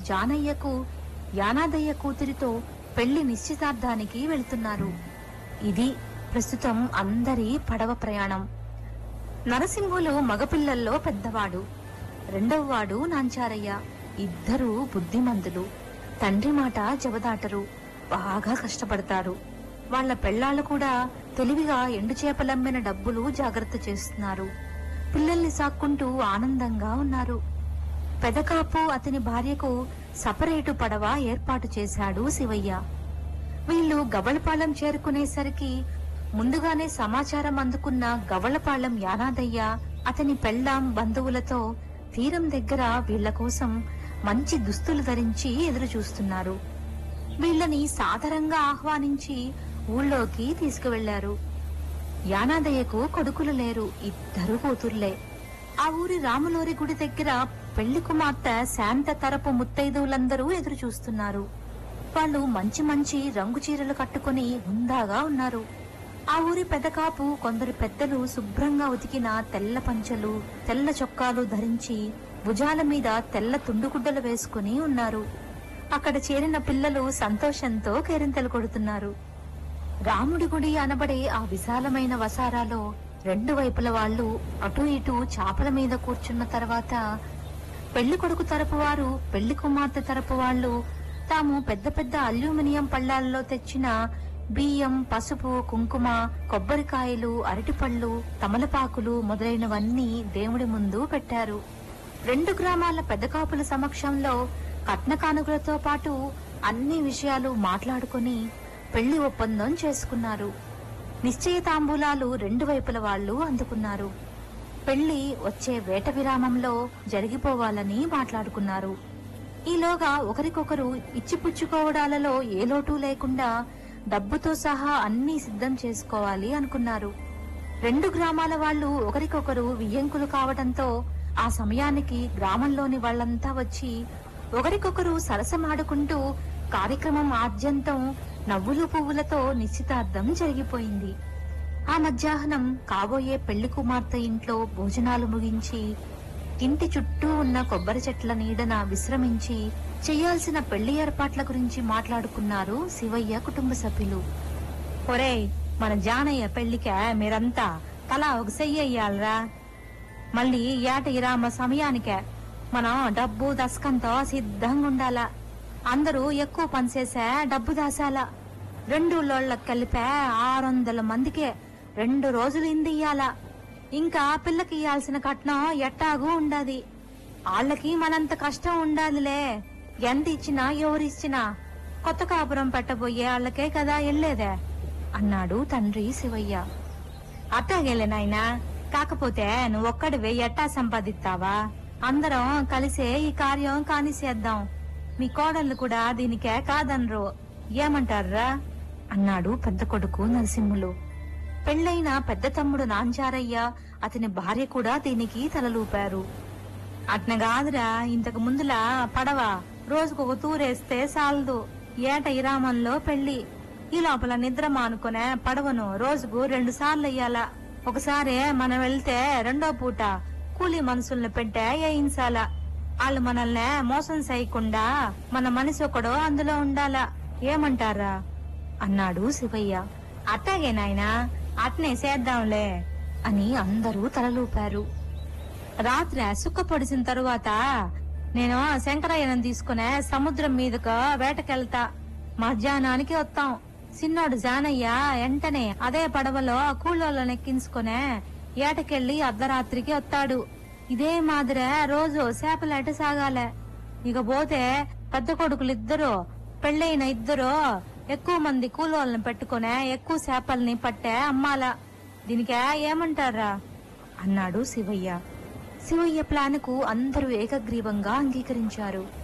జానయ్యకు యానాదయ్య కూతురితో పెళ్లి నిశ్చితార్థానికి వెళ్తున్నారు ఇది ప్రస్తుతం అందరి పడవ ప్రయాణం నరసింహులు మగపిల్లల్లో పెద్దవాడు రెండవవాడు నాంచారయ్య ఇద్దరూ బుద్ధిమంతులు తండ్రి మాట జవదాటరు బాగా కష్టపడతారు వాళ్ళ పెళ్ళాళ్ళు కూడా తెలివిగా ఎండు చేపలమ్మిన డబ్బులు జాగ్రత్త చేస్తున్నారు పిల్లల్ని సాక్కుంటూ ఆనందంగా ఉన్నారు పెదకాపు అతని భార్యకు సపరేటు పడవ ఏర్పాటు చేశాడు శివయ్య వీళ్ళు గవళపాలెం చేరుకునేసరికి ముందుగానే సమాచారం అందుకున్న గవళపాలెం యానాదయ్య అతని పెళ్ళాం బంధువులతో తీరం దగ్గర వీళ్ళ కోసం మంచి దుస్తులు ధరించి ఎదురు చూస్తున్నారు వీళ్ళని సాదరంగా ఆహ్వానించి ఊళ్ళోకి తీసుకువెళ్లారు యానాదయ్యకు కొడుకులు లేరు ఇద్దరు కూతుర్లే ఆ ఊరి రాములోరి గుడి దగ్గర పెళ్లి కుమార్తె శాంత తరపు ముత్తైదువులందరూ ఎదురు చూస్తున్నారు వాళ్ళు మంచి మంచి రంగు చీరలు కట్టుకుని హుందాగా ఉన్నారు ఆ ఊరి పెదకాపు కొందరు పెద్దలు శుభ్రంగా ఉతికిన తెల్ల పంచలు తెల్ల చొక్కాలు ధరించి భుజాల మీద తెల్ల తుండుగుడ్డలు వేసుకుని ఉన్నారు అక్కడ చేరిన పిల్లలు సంతోషంతో కేరింతలు కొడుతున్నారు రాముడి గుడి అనబడే ఆ విశాలమైన వసారాలో రెండు వైపుల వాళ్ళు అటు ఇటు చాపల మీద కూర్చున్న తర్వాత పెళ్లి కొడుకు తరపు వారు పెళ్లి కుమార్తె తరపు వాళ్ళు తాము పెద్ద పెద్ద అల్యూమినియం పళ్ళాల్లో తెచ్చిన బియ్యం పసుపు కుంకుమ కొబ్బరికాయలు అరటిపళ్ళు తమలపాకులు మొదలైనవన్నీ దేవుడి ముందు పెట్టారు రెండు గ్రామాల పెద్ద కాపుల సమక్షంలో కట్న కానుకలతో పాటు అన్ని విషయాలు మాట్లాడుకొని పెళ్లి ఒప్పందం చేసుకున్నారు నిశ్చయ తాంబూలాలు రెండు వైపుల వాళ్ళు అందుకున్నారు పెళ్లి వచ్చే వేట విరామంలో జరిగిపోవాలని మాట్లాడుకున్నారు ఈలోగా ఒకరికొకరు ఇచ్చిపుచ్చుకోవడాలలో ఏ లోటు లేకుండా డబ్బుతో సహా అన్నీ సిద్ధం చేసుకోవాలి అనుకున్నారు రెండు గ్రామాల వాళ్ళు ఒకరికొకరు వియ్యంకులు కావడంతో ఆ సమయానికి గ్రామంలోని వాళ్ళంతా వచ్చి ఒకరికొకరు సరసమాడుకుంటూ కార్యక్రమం ఆద్యంతం నవ్వులు పువ్వులతో నిశ్చితార్థం జరిగిపోయింది ఆ మధ్యాహ్నం కాబోయే పెళ్లి కుమార్తె ఇంట్లో భోజనాలు ముగించి ఇంటి చుట్టూ ఉన్న కొబ్బరి చెట్ల నీడన విశ్రమించి చేయాల్సిన పెళ్లి ఏర్పాట్ల గురించి మాట్లాడుకున్నారు శివయ్య కుటుంబ సభ్యులు ఒరేయ్ మన జానయ్య పెళ్లికే మీరంతా తలా ఒక చెయ్యాలరా మళ్ళీ ఏట ఇరామ సమయానికే మనం డబ్బు దశకంతో సిద్ధంగా ఉండాలా అందరూ ఎక్కువ పనిచేసే డబ్బు దాసాలా రెండు లోళ్ళకి కలిపే ఆరు వందల మందికే రెండు రోజులు ఇంది ఇయ్యాలా ఇంకా పిల్లకి ఇయ్యాల్సిన కట్నం ఎట్టాగు ఉండాది వాళ్ళకి మనంత కష్టం ఉండాలిలే ఎంత ఇచ్చినా ఎవరిచ్చినా కొత్త కాపురం పెట్టబోయే వాళ్ళకే కదా వెళ్ళేదే అన్నాడు తండ్రి శివయ్య అట్టాగేలే నాయనా కాకపోతే నువ్వు ఒక్కడివే ఎట్టా సంపాదిస్తావా అందరం కలిసే ఈ కార్యం కానిసేద్దాం మీ కోడళ్ళు కూడా దీనికే కాదనరు ఏమంటారా అన్నాడు పెద్ద కొడుకు నరసింహులు పెళ్ళైన పెద్ద తమ్ముడు నాంచారయ్య అతని భార్య కూడా దీనికి తలలూపారు అట్న కాదురా ఇంతకు ముందులా పడవ రోజుకు ఒక తూరేస్తే సాలదు ఏట ఇరామంలో పెళ్లి ఈ లోపల నిద్ర మానుకునే పడవను రోజుకు రెండు సార్లు అయ్యాలా ఒకసారి మనం వెళ్తే రెండో పూట కూలి మనుషుల్ని పెట్టే వేయించాల వాళ్ళు మనల్ని మోసం చేయకుండా మన మనిషి ఒకడు అందులో ఉండాలా ఏమంటారా అన్నాడు శివయ్య అట్టాగే నాయనా అట్నే చేద్దాంలే అని అందరూ తలలూపారు రాత్రి సుక్క పొడిసిన తరువాత నేను శంకరయ్యను తీసుకునే సముద్రం మీదకు వేటకెళ్తా మధ్యాహ్నానికి వస్తాం చిన్నోడు జానయ్య వెంటనే అదే పడవలో కూలోళ్ళని ఎక్కించుకునే ఏటకెళ్లి అర్ధరాత్రికి వస్తాడు ఇదే మాదిరే రోజు చేపలేట సాగాలే ఇక పోతే పెద్ద కొడుకులు ఇద్దరు పెళ్ళైన ఇద్దరు ఎక్కువ మంది కూలోళ్ళని పెట్టుకునే ఎక్కువ చేపల్ని పట్టే అమ్మాలా దీనికే ఏమంటారా అన్నాడు శివయ్య శివయ్య ప్లాన్కు అందరూ ఏకగ్రీవంగా అంగీకరించారు